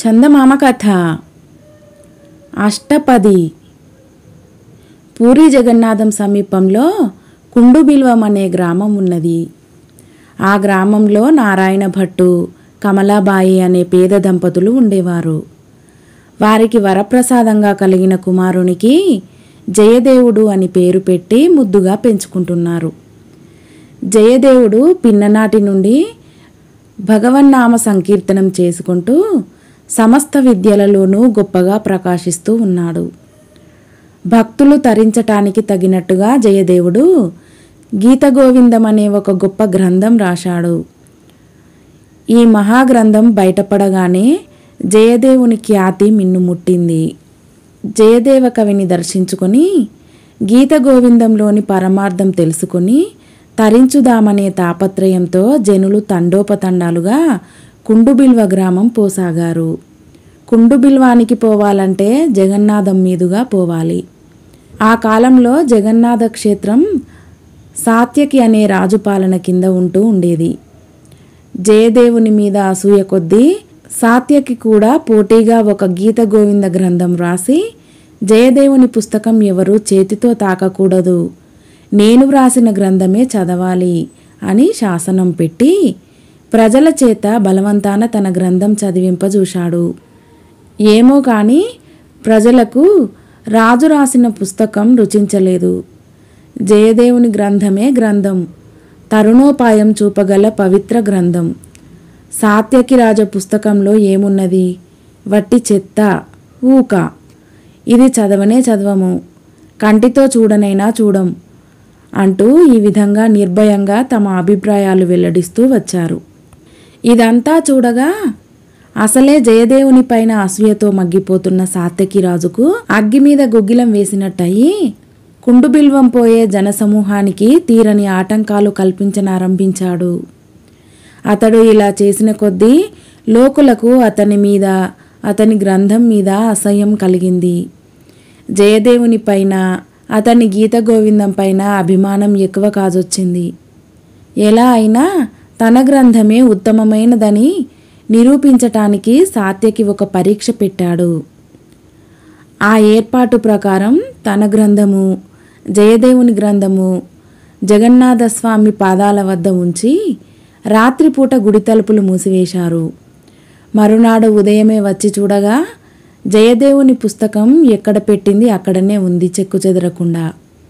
చందమామ కథ అష్టపది పూరి జగన్నాథం సమీపంలో కుండుబిల్వం అనే గ్రామం ఉన్నది ఆ గ్రామంలో నారాయణ భట్టు కమలాబాయి అనే పేద దంపతులు ఉండేవారు వారికి వరప్రసాదంగా కలిగిన కుమారునికి జయదేవుడు అని పేరు పెట్టి ముద్దుగా పెంచుకుంటున్నారు జయదేవుడు పిన్ననాటి నుండి భగవన్నామ సంకీర్తనం చేసుకుంటూ సమస్త విద్యలలోనూ గొప్పగా ప్రకాశిస్తూ ఉన్నాడు భక్తులు తరించటానికి తగినట్టుగా జయదేవుడు గీత గోవిందం అనే ఒక గొప్ప గ్రంథం రాశాడు ఈ మహాగ్రంథం బయటపడగానే జయదేవుని ఖ్యాతి మిన్నుముట్టింది జయదేవ కవిని దర్శించుకొని గీత గోవిందంలోని పరమార్థం తెలుసుకొని తరించుదామనే తాపత్రయంతో జనులు తండోపతండాలుగా కుండుబిల్వ గ్రామం పోసాగారు కుండుబిల్వానికి పోవాలంటే జగన్నాథం మీదుగా పోవాలి ఆ కాలంలో జగన్నాథ క్షేత్రం సాత్యకి అనే రాజు పాలన కింద ఉంటూ ఉండేది జయదేవుని మీద అసూయ కొద్దీ సాత్యకి కూడా పోటీగా ఒక గీత గోవింద గ్రంథం రాసి జయదేవుని పుస్తకం ఎవరు చేతితో తాకకూడదు నేను వ్రాసిన గ్రంథమే చదవాలి అని శాసనం పెట్టి ప్రజల చేత బలవంతాన తన గ్రంథం చదివింపజూశాడు ఏమో కానీ ప్రజలకు రాజు రాసిన పుస్తకం రుచించలేదు జయదేవుని గ్రంథమే గ్రంథం తరుణోపాయం చూపగల పవిత్ర గ్రంథం సాత్యకి రాజ పుస్తకంలో ఏమున్నది వట్టి చెత్త ఊక ఇది చదవనే చదవము కంటితో చూడనైనా చూడం అంటూ ఈ విధంగా నిర్భయంగా తమ అభిప్రాయాలు వెల్లడిస్తూ వచ్చారు ఇదంతా చూడగా అసలే జయదేవుని పైన అసూయతో మగ్గిపోతున్న సాత్యకి రాజుకు అగ్గి మీద గుగ్గిలం వేసినట్టయి కుండుబిల్వం పోయే జనసమూహానికి తీరని ఆటంకాలు కల్పించనారంభించాడు అతడు ఇలా చేసిన కొద్దీ లోకులకు అతని మీద అతని గ్రంథం మీద అసహ్యం కలిగింది జయదేవుని పైన అతని గీత గోవిందం పైన అభిమానం ఎక్కువ కాజొచ్చింది ఎలా అయినా తన గ్రంథమే ఉత్తమమైనదని నిరూపించటానికి సాత్యకి ఒక పరీక్ష పెట్టాడు ఆ ఏర్పాటు ప్రకారం తన గ్రంథము జయదేవుని గ్రంథము జగన్నాథస్వామి పాదాల వద్ద ఉంచి రాత్రిపూట గుడి తలుపులు మూసివేశారు మరునాడు ఉదయమే వచ్చి చూడగా జయదేవుని పుస్తకం ఎక్కడ పెట్టింది అక్కడనే ఉంది చెక్కు చెదరకుండా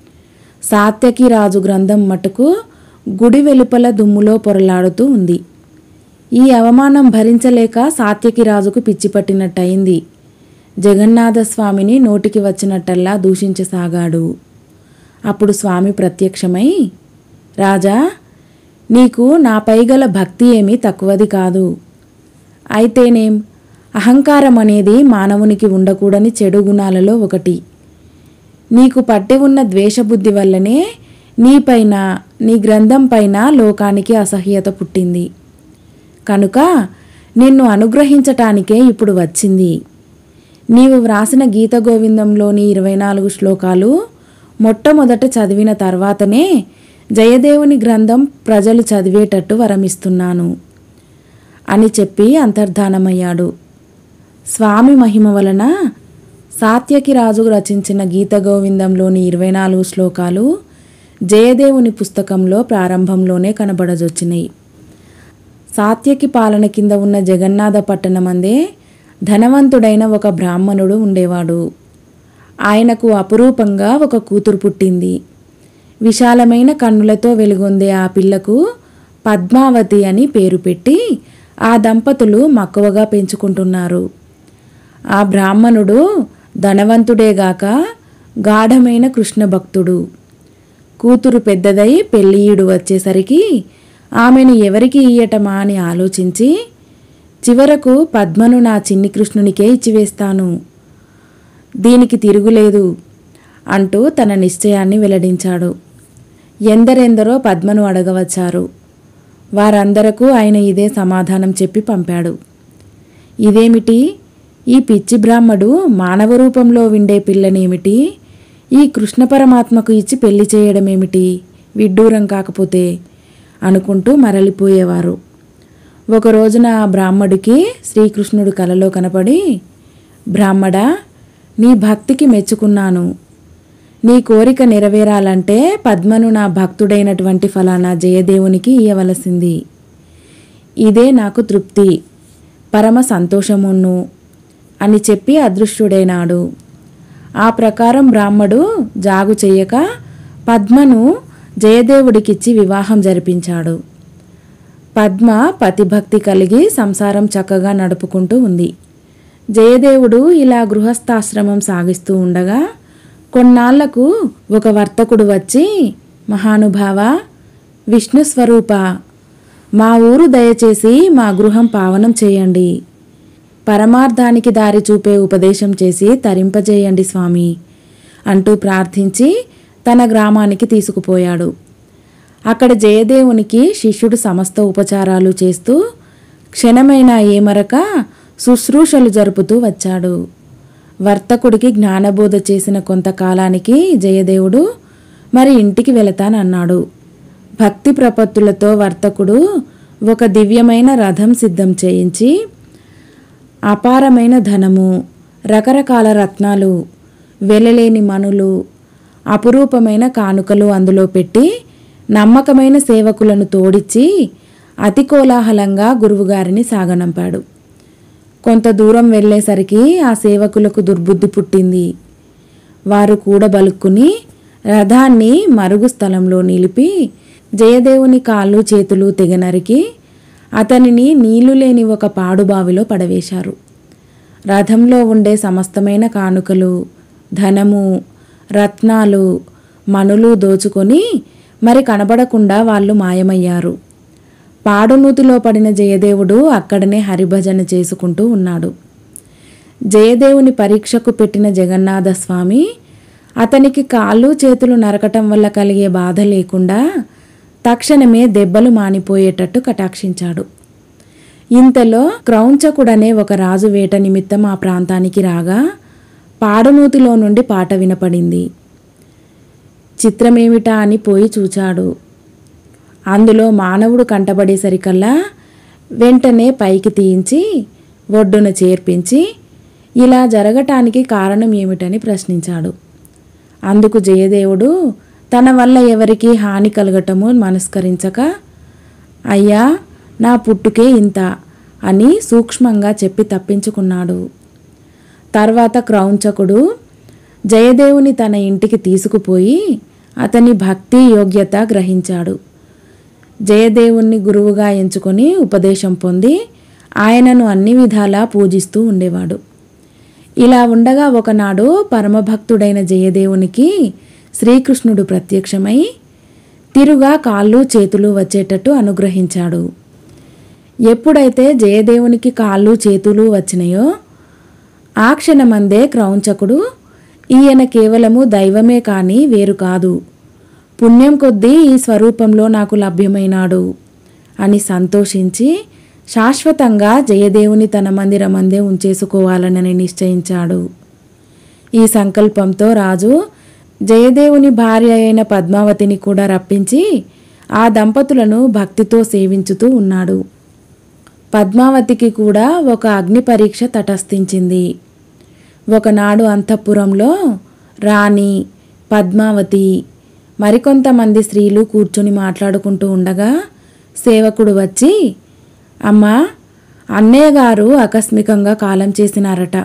సాత్యకి రాజు గ్రంథం మటుకు గుడి వెలుపల దుమ్ములో పొరలాడుతూ ఉంది ఈ అవమానం భరించలేక సాత్యకి రాజుకు పిచ్చి పట్టినట్టయింది జగన్నాథ స్వామిని నోటికి వచ్చినట్టల్లా దూషించసాగాడు అప్పుడు స్వామి ప్రత్యక్షమై రాజా నీకు నాపై గల భక్తి ఏమీ తక్కువది కాదు అయితేనేం అహంకారం అనేది మానవునికి ఉండకూడని చెడు గుణాలలో ఒకటి నీకు పట్టి ఉన్న ద్వేషబుద్ధి వల్లనే నీపైన నీ గ్రంథం పైన లోకానికి అసహ్యత పుట్టింది కనుక నిన్ను అనుగ్రహించటానికే ఇప్పుడు వచ్చింది నీవు వ్రాసిన గీత గోవిందంలోని ఇరవై నాలుగు శ్లోకాలు మొట్టమొదట చదివిన తర్వాతనే జయదేవుని గ్రంథం ప్రజలు చదివేటట్టు వరమిస్తున్నాను అని చెప్పి అంతర్ధానమయ్యాడు స్వామి మహిమ వలన సాత్యకి రాజు రచించిన గీత గోవిందంలోని ఇరవై నాలుగు శ్లోకాలు జయదేవుని పుస్తకంలో ప్రారంభంలోనే కనబడజొచ్చినాయి సాత్యకి పాలన కింద ఉన్న జగన్నాథ పట్టణమందే ధనవంతుడైన ఒక బ్రాహ్మణుడు ఉండేవాడు ఆయనకు అపురూపంగా ఒక కూతురు పుట్టింది విశాలమైన కన్నులతో వెలుగొందే ఆ పిల్లకు పద్మావతి అని పేరు పెట్టి ఆ దంపతులు మక్కువగా పెంచుకుంటున్నారు ఆ బ్రాహ్మణుడు ధనవంతుడేగాక గాఢమైన కృష్ణ భక్తుడు కూతురు పెద్దదై పెళ్ళియుడు వచ్చేసరికి ఆమెను ఎవరికి ఇయ్యటమా అని ఆలోచించి చివరకు పద్మను నా చిన్ని కృష్ణునికే ఇచ్చివేస్తాను దీనికి తిరుగులేదు అంటూ తన నిశ్చయాన్ని వెల్లడించాడు ఎందరెందరో పద్మను అడగవచ్చారు వారందరకు ఆయన ఇదే సమాధానం చెప్పి పంపాడు ఇదేమిటి ఈ పిచ్చి బ్రాహ్మడు మానవ రూపంలో విండే పిల్లనేమిటి ఈ కృష్ణ పరమాత్మకు ఇచ్చి పెళ్లి చేయడమేమిటి విడ్డూరం కాకపోతే అనుకుంటూ మరలిపోయేవారు ఒక రోజున ఆ బ్రాహ్మడికి శ్రీకృష్ణుడు కలలో కనపడి బ్రాహ్మడా నీ భక్తికి మెచ్చుకున్నాను నీ కోరిక నెరవేరాలంటే పద్మను నా భక్తుడైనటువంటి ఫలానా జయదేవునికి ఇయ్యవలసింది ఇదే నాకు తృప్తి పరమ సంతోషమును అని చెప్పి అదృష్టుడైనాడు ఆ ప్రకారం బ్రాహ్మడు జాగు చెయ్యక పద్మను జయదేవుడికిచ్చి వివాహం జరిపించాడు పద్మ పతిభక్తి కలిగి సంసారం చక్కగా నడుపుకుంటూ ఉంది జయదేవుడు ఇలా గృహస్థాశ్రమం సాగిస్తూ ఉండగా కొన్నాళ్లకు ఒక వర్తకుడు వచ్చి మహానుభావ విష్ణు స్వరూప మా ఊరు దయచేసి మా గృహం పావనం చేయండి పరమార్థానికి దారి చూపే ఉపదేశం చేసి తరింపజేయండి స్వామి అంటూ ప్రార్థించి తన గ్రామానికి తీసుకుపోయాడు అక్కడ జయదేవునికి శిష్యుడు సమస్త ఉపచారాలు చేస్తూ క్షణమైన ఏమరక శుశ్రూషలు జరుపుతూ వచ్చాడు వర్తకుడికి జ్ఞానబోధ చేసిన కొంతకాలానికి జయదేవుడు మరి ఇంటికి వెళతానన్నాడు భక్తి ప్రపత్తులతో వర్తకుడు ఒక దివ్యమైన రథం సిద్ధం చేయించి అపారమైన ధనము రకరకాల రత్నాలు వెలలేని మనులు అపురూపమైన కానుకలు అందులో పెట్టి నమ్మకమైన సేవకులను తోడిచ్చి అతి కోలాహలంగా గురువుగారిని సాగనంపాడు కొంత దూరం వెళ్ళేసరికి ఆ సేవకులకు దుర్బుద్ధి పుట్టింది వారు కూడబలుక్కుని రథాన్ని మరుగు స్థలంలో నిలిపి జయదేవుని కాళ్ళు చేతులు తెగనరికి అతనిని నీళ్లు లేని ఒక పాడుబావిలో పడవేశారు రథంలో ఉండే సమస్తమైన కానుకలు ధనము రత్నాలు మనులు దోచుకొని మరి కనబడకుండా వాళ్ళు మాయమయ్యారు పాడునూతిలో పడిన జయదేవుడు అక్కడనే హరిభజన చేసుకుంటూ ఉన్నాడు జయదేవుని పరీక్షకు పెట్టిన జగన్నాథ స్వామి అతనికి కాళ్ళు చేతులు నరకటం వల్ల కలిగే బాధ లేకుండా తక్షణమే దెబ్బలు మానిపోయేటట్టు కటాక్షించాడు ఇంతలో క్రౌంచకుడనే ఒక రాజు వేట నిమిత్తం ఆ ప్రాంతానికి రాగా పాడునూతిలో నుండి పాట వినపడింది చిత్రమేమిటా అని పోయి చూచాడు అందులో మానవుడు కంటబడేసరికల్లా వెంటనే పైకి తీయించి ఒడ్డున చేర్పించి ఇలా జరగటానికి కారణం ఏమిటని ప్రశ్నించాడు అందుకు జయదేవుడు తన వల్ల ఎవరికి హాని కలగటము మనస్కరించక అయ్యా నా పుట్టుకే ఇంత అని సూక్ష్మంగా చెప్పి తప్పించుకున్నాడు తర్వాత క్రౌంచకుడు జయదేవుని తన ఇంటికి తీసుకుపోయి అతని భక్తి యోగ్యత గ్రహించాడు జయదేవుణ్ణి గురువుగా ఎంచుకొని ఉపదేశం పొంది ఆయనను అన్ని విధాలా పూజిస్తూ ఉండేవాడు ఇలా ఉండగా ఒకనాడు పరమభక్తుడైన జయదేవునికి శ్రీకృష్ణుడు ప్రత్యక్షమై తిరుగా కాళ్ళు చేతులు వచ్చేటట్టు అనుగ్రహించాడు ఎప్పుడైతే జయదేవునికి కాళ్ళు చేతులు వచ్చినాయో ఆ క్షణమందే క్రౌంచకుడు ఈయన కేవలము దైవమే కాని వేరు కాదు పుణ్యం కొద్దీ ఈ స్వరూపంలో నాకు లభ్యమైనాడు అని సంతోషించి శాశ్వతంగా జయదేవుని తన మందిరమందే ఉంచేసుకోవాలని నిశ్చయించాడు ఈ సంకల్పంతో రాజు జయదేవుని భార్య అయిన పద్మావతిని కూడా రప్పించి ఆ దంపతులను భక్తితో సేవించుతూ ఉన్నాడు పద్మావతికి కూడా ఒక అగ్ని పరీక్ష తటస్థించింది ఒకనాడు అంతఃపురంలో రాణి పద్మావతి మరికొంతమంది స్త్రీలు కూర్చొని మాట్లాడుకుంటూ ఉండగా సేవకుడు వచ్చి అమ్మా అన్నయ్య గారు ఆకస్మికంగా కాలం చేసినారట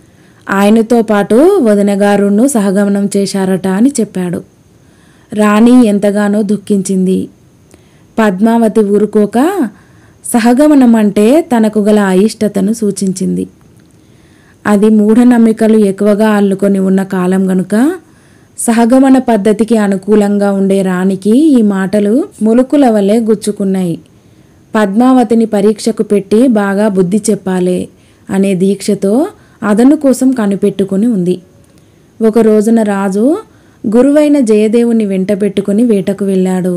ఆయనతో పాటు వదిన గారును సహగమనం చేశారట అని చెప్పాడు రాణి ఎంతగానో దుఃఖించింది పద్మావతి ఊరుకోక సహగమనం అంటే తనకు గల అయిష్టతను సూచించింది అది మూఢనమ్మికలు ఎక్కువగా అల్లుకొని ఉన్న కాలం గనుక సహగమన పద్ధతికి అనుకూలంగా ఉండే రాణికి ఈ మాటలు ములుకుల వలె గుచ్చుకున్నాయి పద్మావతిని పరీక్షకు పెట్టి బాగా బుద్ధి చెప్పాలే అనే దీక్షతో అదను కోసం కనిపెట్టుకుని ఉంది ఒక రోజున రాజు గురువైన జయదేవుని వెంట పెట్టుకుని వేటకు వెళ్ళాడు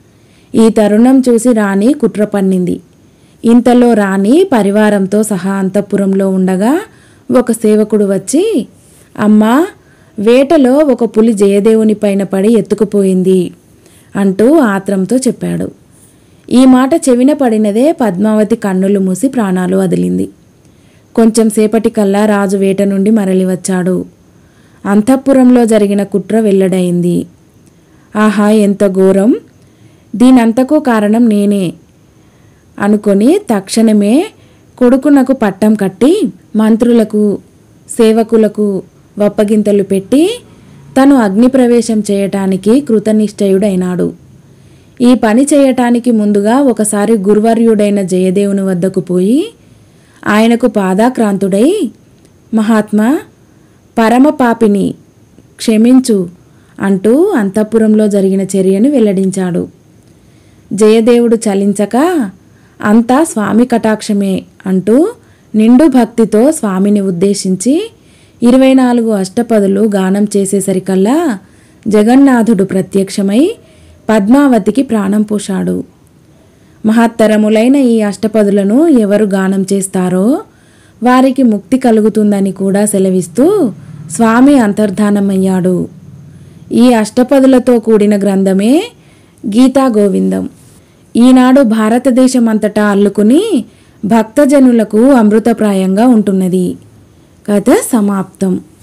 ఈ తరుణం చూసి రాణి కుట్ర పన్నింది ఇంతలో రాణి పరివారంతో సహా అంతఃపురంలో ఉండగా ఒక సేవకుడు వచ్చి అమ్మా వేటలో ఒక పులి జయదేవుని పైన పడి ఎత్తుకుపోయింది అంటూ ఆత్రంతో చెప్పాడు ఈ మాట చెవిన పడినదే పద్మావతి కన్నులు మూసి ప్రాణాలు వదిలింది కొంచెం సేపటికల్లా రాజు వేట నుండి మరలి వచ్చాడు అంతఃపురంలో జరిగిన కుట్ర వెల్లడైంది ఆహా ఎంత ఘోరం దీనంతకు కారణం నేనే అనుకొని తక్షణమే కొడుకునకు పట్టం కట్టి మంత్రులకు సేవకులకు వప్పగింతలు పెట్టి తను అగ్నిప్రవేశం చేయటానికి కృతనిశ్చయుడైనాడు ఈ పని చేయటానికి ముందుగా ఒకసారి గురువర్యుడైన జయదేవుని వద్దకు పోయి ఆయనకు పాదాక్రాంతుడై మహాత్మా పరమ పాపిని క్షమించు అంటూ అంతఃపురంలో జరిగిన చర్యను వెల్లడించాడు జయదేవుడు చలించక అంతా స్వామి కటాక్షమే అంటూ నిండు భక్తితో స్వామిని ఉద్దేశించి ఇరవై నాలుగు అష్టపదులు గానం చేసేసరికల్లా జగన్నాథుడు ప్రత్యక్షమై పద్మావతికి ప్రాణం పోశాడు మహత్తరములైన ఈ అష్టపదులను ఎవరు గానం చేస్తారో వారికి ముక్తి కలుగుతుందని కూడా సెలవిస్తూ స్వామి అంతర్ధానమయ్యాడు ఈ అష్టపదులతో కూడిన గ్రంథమే గీతా గోవిందం ఈనాడు భారతదేశమంతటా అల్లుకుని భక్తజనులకు అమృతప్రాయంగా ఉంటున్నది కథ సమాప్తం